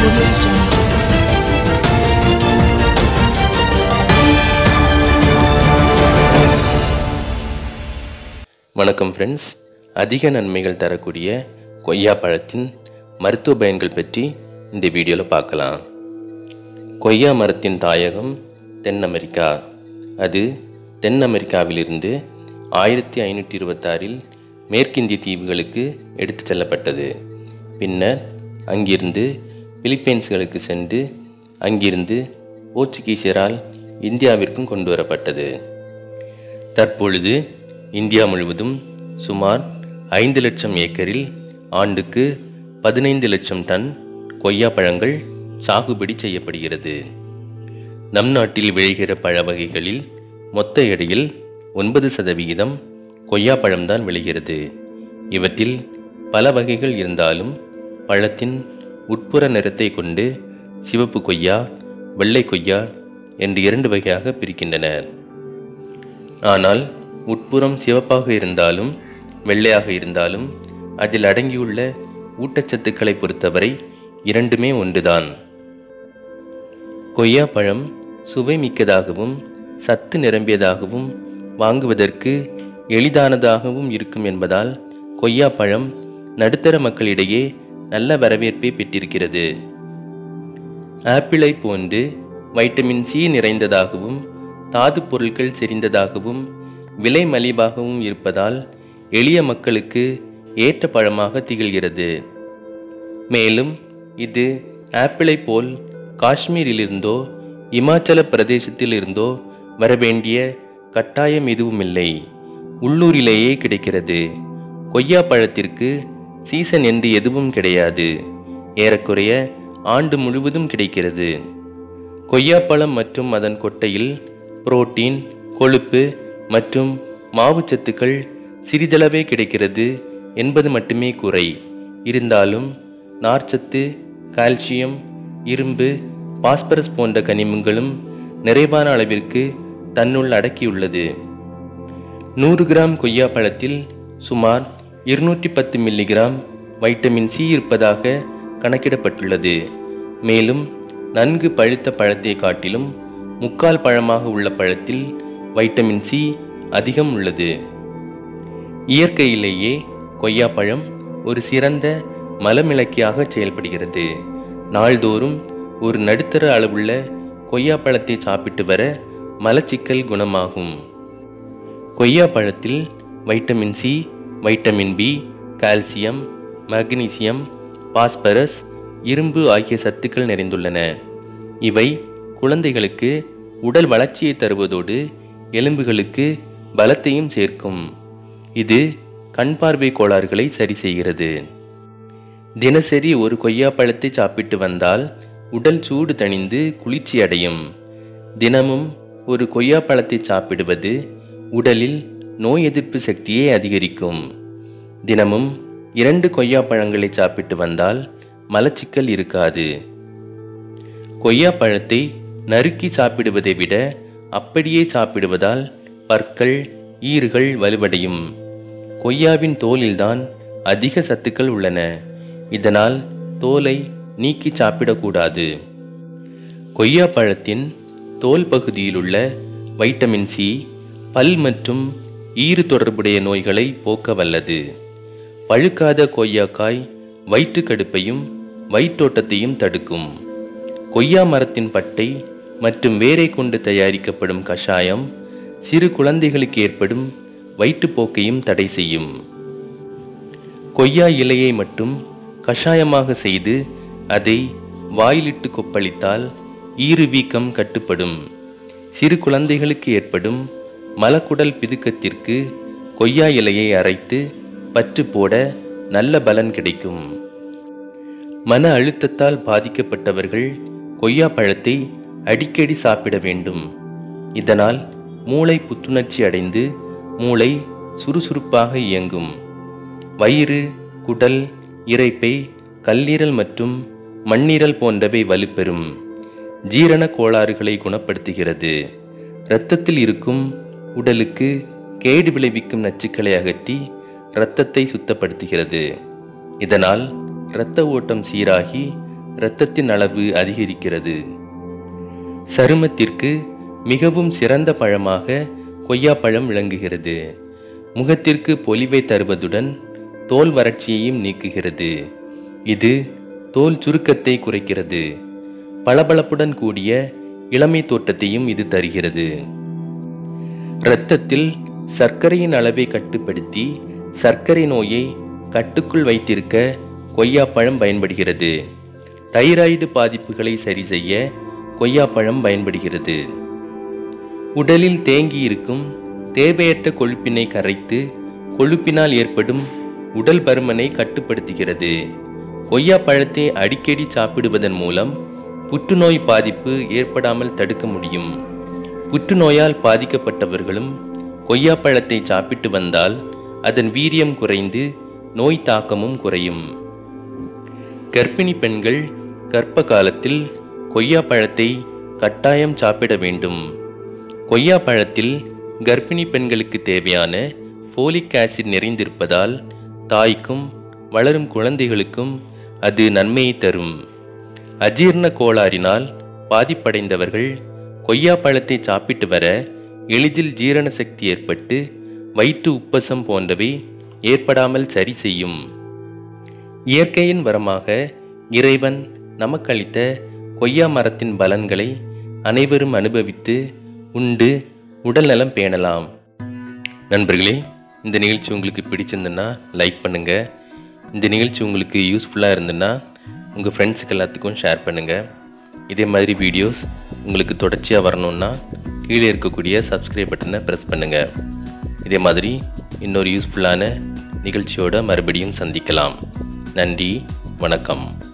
Audio Jungle. வணக்கம் friends அதிக நன்மைகள் தரக்கூடிய கொய்யா பழத்தின் மருத்துவ பயன்கள் பற்றி இந்த வீடியோவில் பார்க்கலாம் கொய்யா மரத்தின் தாயகம் தென் அமெரிக்கா அது தென் அமெரிக்காவிலிருந்து ஆயிரத்தி ஐநூற்றி இருபத்தாறில் மேற்கிந்திய தீவுகளுக்கு எடுத்துச் செல்லப்பட்டது பின்னர் அங்கிருந்து பிலிப்பைன்ஸ்களுக்கு சென்று அங்கிருந்து போர்ச்சுகீசியரால் இந்தியாவிற்கும் கொண்டு வரப்பட்டது தற்பொழுது இந்தியா முழுவதும் சுமார் ஐந்து லட்சம் ஏக்கரில் ஆண்டுக்கு பதினைந்து லட்சம் டன் கொய்யா பழங்கள் சாகுபடி செய்யப்படுகிறது நம் நாட்டில் விளைகிற பழ வகைகளில் மொத்த எடையில் ஒன்பது சதவிகிதம் கொய்யா பழம்தான் விளைகிறது இவற்றில் பல வகைகள் இருந்தாலும் பழத்தின் உட்புற நிறத்தை கொண்டு சிவப்பு கொய்யா வெள்ளை கொய்யா என்று இரண்டு வகையாக பிரிக்கின்றனர் ஆனால் உட்புறம் சிவப்பாக இருந்தாலும் வெள்ளையாக இருந்தாலும் அதில் அடங்கியுள்ள ஊட்டச்சத்துக்களை பொறுத்தவரை இரண்டுமே ஒன்றுதான் கொய்யா பழம் சுவை மிக்கதாகவும் சத்து நிரம்பியதாகவும் வாங்குவதற்கு எளிதானதாகவும் இருக்கும் என்பதால் கொய்யா பழம் நடுத்தர மக்களிடையே நல்ல வரவேற்பை பெற்றிருக்கிறது ஆப்பிளை போன்று வைட்டமின் சி நிறைந்ததாகவும் தாது பொருட்கள் செறிந்ததாகவும் விலை மலிவாகவும் இருப்பதால் எளிய மக்களுக்கு ஏற்ற பழமாக திகழ்கிறது மேலும் இது ஆப்பிளை போல் காஷ்மீரிலிருந்தோ இமாச்சல பிரதேசத்திலிருந்தோ வரவேண்டிய கட்டாயம் எதுவுமில்லை உள்ளூரிலேயே கிடைக்கிறது கொய்யா பழத்திற்கு சீசன் என்று எதுவும் கிடையாது ஏறக்குறைய ஆண்டு முழுவதும் கிடைக்கிறது கொய்யாப்பழம் மற்றும் அதன் கொட்டையில் புரோட்டீன் கொழுப்பு மற்றும் மாவுச்சத்துக்கள் சிறிதளவே கிடைக்கிறது என்பது மட்டுமே குறை இருந்தாலும் நார்ச்சத்து கால்சியம் இரும்பு பாஸ்பரஸ் போன்ற கனிமங்களும் நிறைவான அளவிற்கு தன்னுள் அடக்கியுள்ளது நூறு கிராம் கொய்யா பழத்தில் சுமார் இருநூற்றி பத்து மில்லிகிராம் வைட்டமின் சி இருப்பதாக கணக்கிடப்பட்டுள்ளது மேலும் நன்கு பழுத்த பழத்தை காட்டிலும் முக்கால் பழமாக உள்ள பழத்தில் வைட்டமின் சி அதிகம் உள்ளது இயற்கையிலேயே கொய்யாப்பழம் ஒரு சிறந்த மலமிளக்கியாக செயல்படுகிறது நாள்தோறும் ஒரு நடுத்தர அளவுள்ள கொய்யாப்பழத்தை சாப்பிட்டு வர மலச்சிக்கல் குணமாகும் கொய்யாப்பழத்தில் vitamin C vitamin B calcium magnesium phosphorus இரும்பு ஆகிய சத்துக்கள் நிறைந்துள்ளன இவை குழந்தைகளுக்கு உடல் வளர்ச்சியை தருவதோடு எலும்புகளுக்கு பலத்தையும் சேர்க்கும் இது கண் பார்வை கோளாறுகளை சரி செய்கிறது தினசரி ஒரு கொய்யாப்பழத்தை சாப்பிட்டு வந்தால் உடல் சூடு தணிந்து குளிர்ச்சி அடையும் தினமும் ஒரு கொய்யாப்பழத்தை சாப்பிடுவது உடலில் நோய் எதிர்ப்பு சக்தியை அதிகரிக்கும் தினமும் இரண்டு கொய்யாப்பழங்களை சாப்பிட்டு வந்தால் மலச்சிக்கல் இருக்காது கொய்யாப்பழத்தை நறுக்கி சாப்பிடுவதை விட அப்படியே சாப்பிடுவதால் பற்கள் ஈறுகள் வலுவடையும் கொய்யாவின் தோலில்தான் அதிக சத்துக்கள் உள்ளன இதனால் தோலை நீக்கி சாப்பிடக்கூடாது கொய்யா பழத்தின் தோல் பகுதியில் உள்ள வைட்டமின் சி பல் மற்றும் ஈறு தொடர்புடைய நோய்களை போக்க வல்லது பழுக்காத கொய்யாக்காய் வயிற்றுக்கடுப்பையும் வயிற்றோட்டத்தையும் தடுக்கும் கொய்யா மரத்தின் பட்டை மற்றும் வேரை கொண்டு தயாரிக்கப்படும் கஷாயம் சிறு குழந்தைகளுக்கு ஏற்படும் வயிற்றுப்போக்கையும் தடை செய்யும் கொய்யா இலையை மட்டும் கஷாயமாக செய்து அதை வாயிலிட்டு கொப்பளித்தால் ஈறு வீக்கம் கட்டுப்படும் சிறு குழந்தைகளுக்கு ஏற்படும் மலக்குடல் பிதுக்கத்திற்கு கொய்யா இலையை அரைத்து பற்று போட நல்ல பலன் கிடைக்கும் மன அழுத்தத்தால் பாதிக்கப்பட்டவர்கள் கொய்யா பழத்தை அடிக்கடி சாப்பிட வேண்டும் இதனால் மூளை புத்துணர்ச்சி அடைந்து மூளை சுறுசுறுப்பாக இயங்கும் வயிறு குடல் இரைப்பை கல்லீரல் மற்றும் மண்ணீரல் போன்றவை வலுப்பெறும் ஜீரண கோளாறுகளை குணப்படுத்துகிறது இரத்தத்தில் இருக்கும் உடலுக்கு கேடு விளைவிக்கும் நச்சுக்களை அகற்றி இரத்தத்தை சுத்தப்படுத்துகிறது இதனால் இரத்த ஓட்டம் சீராகி இரத்தத்தின் அளவு அதிகரிக்கிறது சருமத்திற்கு மிகவும் சிறந்த பழமாக கொய்யாப்பழம் விளங்குகிறது முகத்திற்கு பொலிவை தருவதுடன் தோல் வறட்சியையும் நீக்குகிறது இது தோல் சுருக்கத்தை குறைக்கிறது பளபளப்புடன் கூடிய இளமை தோற்றத்தையும் இது தருகிறது இரத்தத்தில் சர்க்கரையின் அளவை கட்டுப்படுத்தி சர்க்கரை நோயை கட்டுக்குள் வைத்திருக்க கொய்யாப்பழம் பயன்படுகிறது தைராய்டு பாதிப்புகளை சரி செய்ய கொய்யாப்பழம் பயன்படுகிறது உடலில் தேங்கியிருக்கும் தேவையற்ற கொழுப்பினை கரைத்து கொழுப்பினால் ஏற்படும் உடல் பருமனை கட்டுப்படுத்துகிறது கொய்யாப்பழத்தை அடிக்கடி சாப்பிடுவதன் மூலம் புற்றுநோய் பாதிப்பு ஏற்படாமல் தடுக்க முடியும் புற்றுநோயால் பாதிக்கப்பட்டவர்களும் கொய்யாப்பழத்தை சாப்பிட்டு வந்தால் அதன் வீரியம் குறைந்து நோய் தாக்கமும் குறையும் கர்ப்பிணி பெண்கள் கர்ப்ப காலத்தில் கொய்யாப்பழத்தை கட்டாயம் சாப்பிட வேண்டும் கொய்யாப்பழத்தில் கர்ப்பிணி பெண்களுக்கு தேவையான ஃபோலிக் ஆசிட் நிறைந்திருப்பதால் தாய்க்கும் வளரும் குழந்தைகளுக்கும் அது நன்மையை தரும் அஜீர்ண கோளாறினால் பாதிப்படைந்தவர்கள் கொய்யாப்பழத்தை சாப்பிட்டு வர எளிதில் ஜீரண சக்தி ஏற்பட்டு வயிற்று உப்பசம் போன்றவை ஏற்படாமல் சரி செய்யும் இயற்கையின் வரமாக இறைவன் நமக்களித்த கொய்யா மரத்தின் பலன்களை அனைவரும் அனுபவித்து உண்டு உடல் நலம் பேணலாம் நண்பர்களே இந்த நிகழ்ச்சி உங்களுக்கு பிடிச்சிருந்துன்னா லைக் பண்ணுங்கள் இந்த நிகழ்ச்சி உங்களுக்கு யூஸ்ஃபுல்லாக இருந்துன்னா உங்கள் ஃப்ரெண்ட்ஸுக்கு எல்லாத்துக்கும் ஷேர் பண்ணுங்கள் இதே மாதிரி வீடியோஸ் உங்களுக்கு தொடர்ச்சியாக வரணுன்னா கீழே இருக்கக்கூடிய சப்ஸ்கிரைப் பட்டனை ப்ரெஸ் பண்ணுங்கள் இதே மாதிரி இன்னொரு யூஸ்ஃபுல்லான நிகழ்ச்சியோட மறுபடியும் சந்திக்கலாம் நன்றி வணக்கம்